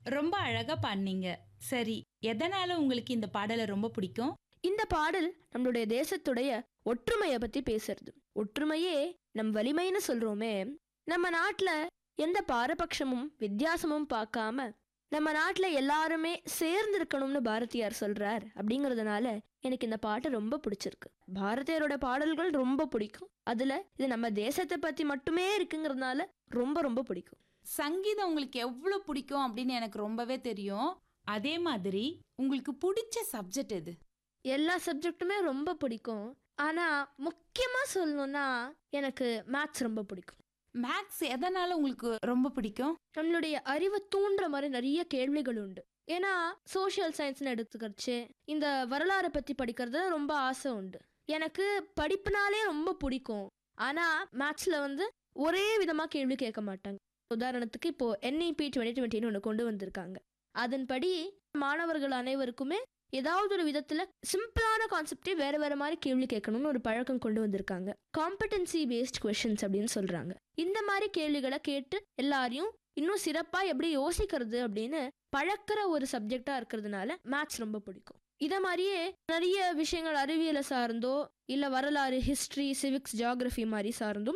ரொம்ப அழகா பாடினீங்க சரி எதனால உங்களுக்கு இந்த பாடலை ரொம்ப பிடிக்கும் இந்த பாடல் நம்மளுடைய தேசத்துடைய ஒற்றுமையை பத்தி பேசுறது ஒற்றுமையே நம் வலிமைன்னு சொல்றோமே நம்ம நாட்டுல எந்த பாரபட்சமும் வித்தியாசமும் பார்க்காம நம்ம நாட்டுல எல்லாருமே சேர்ந்து இருக்கணும்னு பாரதியார் சொல்றார் அப்படிங்கறதுனால எனக்கு இந்த பாட்டு ரொம்ப பிடிச்சிருக்கு பாரதியாரோட பாடல்கள் ரொம்ப பிடிக்கும் அதுல இது நம்ம தேசத்தை பத்தி மட்டுமே இருக்குங்கிறதுனால ரொம்ப ரொம்ப பிடிக்கும் சங்கீதம் உங்களுக்கு எவ்வளோ பிடிக்கும் அப்படின்னு எனக்கு ரொம்பவே தெரியும் அதே மாதிரி உங்களுக்கு பிடிச்ச சப்ஜெக்ட் எது எல்லா சப்ஜெக்ட்டுமே ரொம்ப பிடிக்கும் ஆனா முக்கியமா சொல்லணும்னா எனக்கு மேத்ஸ் ரொம்ப பிடிக்கும் மேக்ஸ் எதனால உங்களுக்கு ரொம்ப பிடிக்கும் நம்மளுடைய அறிவை தூண்டுற மாதிரி நிறைய கேள்விகள் உண்டு ஏன்னா சோஷியல் சயின்ஸ்னு எடுத்துக்கிறச்சு இந்த வரலாறை பத்தி படிக்கிறது ரொம்ப ஆசை உண்டு எனக்கு படிப்புனாலே ரொம்ப பிடிக்கும் ஆனா மேத்ஸ்ல வந்து ஒரே விதமா கேள்வி கேட்க மாட்டாங்க உதாரணத்துக்கு இப்போ என்இபி டுவெண்ட்டி டுவெண்ட்டின்னு ஒன்று கொண்டு வந்திருக்காங்க அதன்படி மாணவர்கள் அனைவருக்குமே ஏதாவது ஒரு விதத்துல சிம்பிளான கான்செப்டே வேற வேற மாதிரி கேள்வி கேட்கணும்னு ஒரு பழக்கம் கொண்டு வந்திருக்காங்க காம்படன்சி பேஸ்ட் கொஷின்ஸ் அப்படின்னு சொல்றாங்க இந்த மாதிரி கேள்விகளை கேட்டு எல்லாரையும் இன்னும் சிறப்பா எப்படி யோசிக்கிறது அப்படின்னு பழக்கிற ஒரு சப்ஜெக்டா இருக்கிறதுனால மேத்ஸ் ரொம்ப பிடிக்கும் இத மாதிரியே நிறைய விஷயங்கள் அறிவியலை சார்ந்தோ இல்ல வரலாறு ஹிஸ்டரி சிவிக்ஸ் ஜியாகிரபி மாதிரி சார்ந்தும்